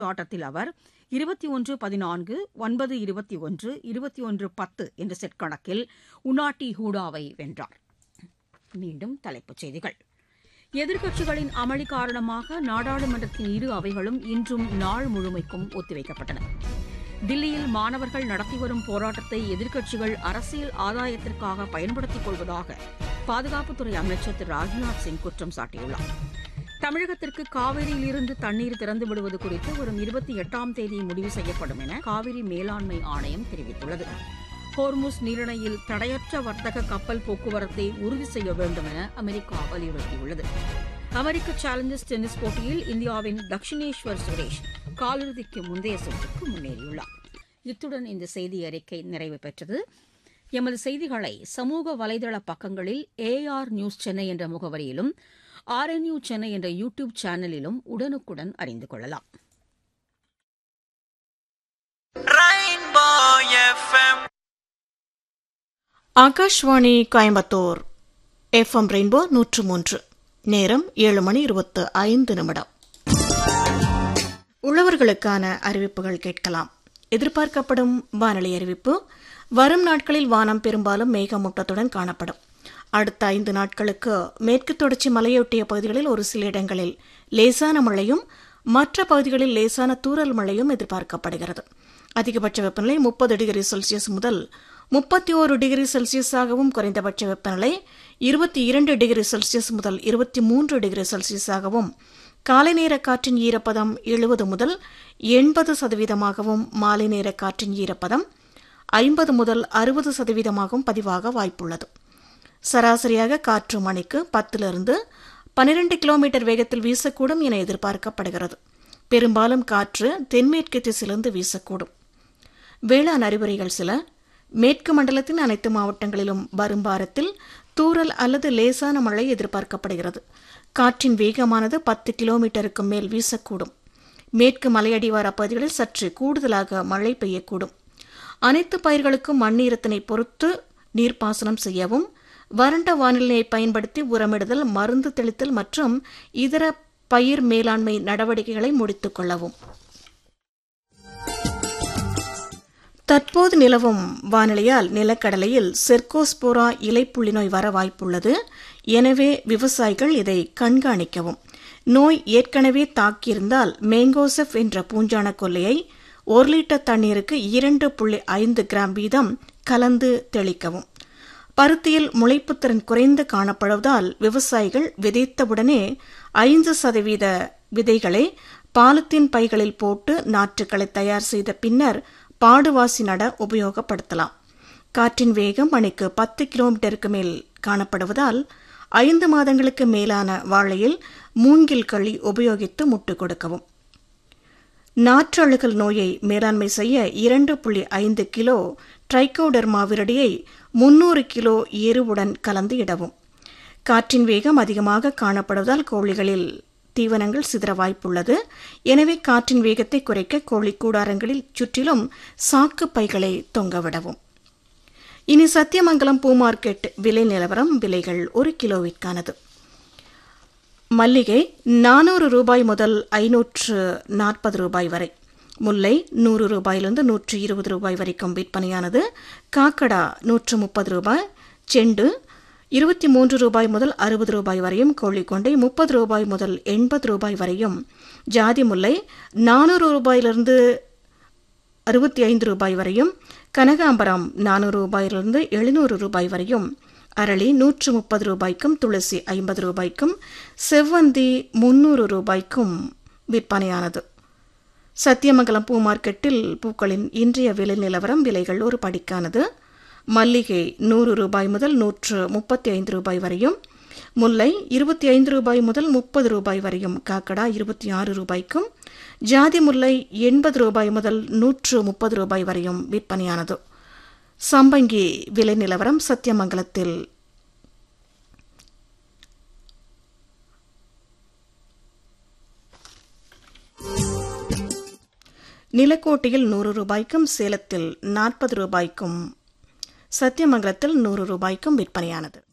ஆட்டத்தில் அவர் இருபத்தி ஒன்று பதினான்கு ஒன்பது இருபத்தி ஒன்று இருபத்தி ஒன்று பத்து என்ற செட் கணக்கில் உனாட்டி ஹூடாவை வென்றார் மீண்டும் தலைப்புச் செய்திகள் எதிர்க்கட்சிகளின் அமளி காரணமாக நாடாளுமன்றத்தின் இரு அவைகளும் இன்றும் நாள் முழுமைக்கும் ஒத்திவைக்கப்பட்டன தில்லியில் மாணவர்கள் நடத்தி வரும் போராட்டத்தை எதிர்க்கட்சிகள் அரசியல் ஆதாயத்திற்காக பயன்படுத்திக் கொள்வதாக பாதுகாப்புத்துறை அமைச்சர் திரு ராஜ்நாத் சிங் குற்றம் சாட்டியுள்ளார் தமிழகத்திற்கு காவிரியிலிருந்து தண்ணீர் திறந்து விடுவது குறித்து வரும் இருபத்தி எட்டாம் தேதி முடிவு செய்யப்படும் என காவிரி மேலாண்மை ஆணையம் தெரிவித்துள்ளது ஹோர்முஸ் நீரிணையில் தடையற்ற வர்த்தக கப்பல் போக்குவரத்தை உறுதி செய்ய வேண்டும் என அமெரிக்கா வலியுறுத்தியுள்ளது அமெரிக்க சேலஞ்சர்ஸ் டென்னிஸ் போட்டியில் இந்தியாவின் தக்ஷினேஸ்வர் சுரேஷ் காலிறுதிக்கு முந்தைய சுற்றுக்கு முன்னேறியுள்ளார் இத்துடன் இந்த செய்தி அறிக்கை நிறைவு பெற்றது எமது செய்திகளை சமூக வலைதள பக்கங்களில் ஏஆர் நியூஸ் சென்னை என்ற முகவரியிலும் ஆர்என்யூ சென்னை என்ற யூ டியூப் சேனலிலும் உடனுக்குடன் அறிந்து கொள்ளலாம் ஆகாஷ்வாணி கோயம்புத்தூர் எஃப்எம் ரெயின்போ நூற்று மூன்று நேரம் ஏழு மணி இருபத்து ஐந்து நிமிடம் உழவர்களுக்கான அறிவிப்புகள் கேட்கலாம் எதிர்பார்க்கப்படும் வானிலை அறிவிப்பு வரும் நாட்களில் வானம் பெரும்பாலும் மேகமூட்டத்துடன் காணப்படும் அடுத்த ஐந்து நாட்களுக்கு மேற்கு தொடர்ச்சி மலையொட்டிய பகுதிகளில் ஒரு சில இடங்களில் லேசான மழையும் மற்ற பகுதிகளில் லேசான தூறல் மழையும் எதிர்பார்க்கப்படுகிறது அதிகபட்ச வெப்பநிலை முப்பது டிகிரி செல்சியஸ் முதல் முப்பத்தி ஓரு டிகிரி செல்சியஸாகவும் குறைந்தபட்ச வெப்பநிலை இருபத்தி இரண்டு டிகிரி செல்சியஸ் முதல் இருபத்தி மூன்று டிகிரி செல்சியஸாகவும் காலை நேர காற்றின் ஈரப்பதம் எழுபது முதல் எண்பது சதவீதமாகவும் மாலை நேர காற்றின் ஈரப்பதம் ஐம்பது முதல் அறுபது சதவீதமாகவும் பதிவாக வாய்ப்புள்ளது சராசரியாக காற்று மணிக்கு பத்திலிருந்து பனிரெண்டு கிலோமீட்டர் வேகத்தில் வீசக்கூடும் என எதிர்பார்க்கப்படுகிறது பெரும்பாலும் காற்று தென்மேற்கு திசையிலிருந்து வீசக்கூடும் வேளாண் அறிவுரைகள் சில மேற்கு மண்டலத்தின் அனைத்து மாவட்டங்களிலும் வரும் வாரத்தில் தூறல் அல்லது லேசான மழை எதிர்பார்க்கப்படுகிறது காற்றின் வேகமானது பத்து கிலோமீட்டருக்கு மேல் வீசக்கூடும் மேற்கு மலையடிவார பகுதிகளில் சற்று கூடுதலாக மழை பெய்யக்கூடும் அனைத்து பயிர்களுக்கும் மண்ணீரத்தினை பொறுத்து நீர்ப்பாசனம் செய்யவும் வறண்ட வானிலையை பயன்படுத்தி உரமிடுதல் மருந்து தெளித்தல் மற்றும் இதர பயிர் மேலாண்மை நடவடிக்கைகளை முடித்துக் கொள்ளவும் தற்போது நிலவும் வானிலையால் நிலக்கடலையில் செர்கோஸ்போரா இலைப்புள்ளி நோய் வர வாய்ப்புள்ளது எனவே விவசாயிகள் இதை கண்காணிக்கவும் நோய் ஏற்கனவே தாக்கியிருந்தால் மேங்கோசெஃப் என்ற பூஞ்சான கொல்லையை ஒரு லிட்டர் தண்ணீருக்கு இரண்டு புள்ளி ஐந்து கிராம் வீதம் கலந்து தெளிக்கவும் பருத்தியில் முளைப்புத்திறன் குறைந்து காணப்படுவதால் விவசாயிகள் விதைத்தவுடனே ஐந்து சதவீத விதைகளை பாலித்தீன் பைகளில் போட்டு நாற்றுக்களை தயார் செய்த பின்னர் பாடுவாசி நட உபயோகப்படுத்தலாம் காற்றின் வேகம் மணிக்கு பத்து கிலோமீட்டருக்கு மேல் காணப்படுவதால் ஐந்து மாதங்களுக்கு மேலான வாழையில் மூங்கில் களி உபயோகித்து முட்டு கொடுக்கவும் நாற்றழுகல் நோயை மேலாண்மை செய்ய இரண்டு புள்ளி ஐந்து கிலோ ட்ரைகோடர்மா விரடியை முன்னூறு கிலோ எருவுடன் கலந்து இடவும் காற்றின் வேகம் அதிகமாக காணப்படுவதால் கோழிகளில் தீவனங்கள் சிதற வாய்ப்புள்ளது எனவே காற்றின் வேகத்தை குறைக்க கோழி கூடாரங்களில் சுற்றிலும் சாக்கு பைகளை தொங்கவிடவும் இனி சத்தியமங்கலம் பூ மார்க்கெட் விலை நிலவரம் விலைகள் ஒரு கிலோவிற்கானது மல்லிகை நானூறு ரூபாய் முதல் ஐநூற்று நாற்பது ரூபாய் வரை முல்லை நூறு ரூபாயிலிருந்து நூற்று இருபது ரூபாய் வரைக்கும் விற்பனையானது காக்கடா நூற்று முப்பது ரூபாய் செண்டு இருபத்தி மூன்று ரூபாய் முதல் அறுபது ரூபாய் வரையும் கோழிக்கொண்டை முப்பது ரூபாய் முதல் எண்பது ரூபாய் வரையும் ஜாதி முல்லை நானூறு ரூபாயிலிருந்து அறுபத்தி ஐந்து ரூபாய் வரையும் கனகாம்பரம் நானூறு ரூபாயிலிருந்து எழுநூறு ரூபாய் வரையும் அரளி நூற்று முப்பது ரூபாய்க்கும் துளசி ஐம்பது ரூபாய்க்கும் செவ்வந்தி முன்னூறு ரூபாய்க்கும் விற்பனையானது சத்தியமங்கலம் பூ மார்க்கெட்டில் பூக்களின் இன்றைய விலை நிலவரம் விலைகள் ஒரு படிக்கானது மல்லிகை நூறு ரூபாய் முதல் நூற்று முப்பத்தி ஐந்து ரூபாய் வரையும் முல்லை இருபத்தி ஐந்து ரூபாய் முதல் முப்பது ரூபாய் வரையும் காக்கடா இருபத்தி ஆறு ரூபாய்க்கும் ஜாதி முல்லை எண்பது ரூபாய் முதல் நூற்று முப்பது ரூபாய் வரையும் விற்பனையானது சம்பங்கி விலை நிலவரம் சத்தியமங்கலத்தில் நிலக்கோட்டையில் நூறு ரூபாய்க்கும் சேலத்தில் நாற்பது ரூபாய்க்கும் சத்தியமங்கலத்தில் நூறு ரூபாய்க்கும் விற்பனையானது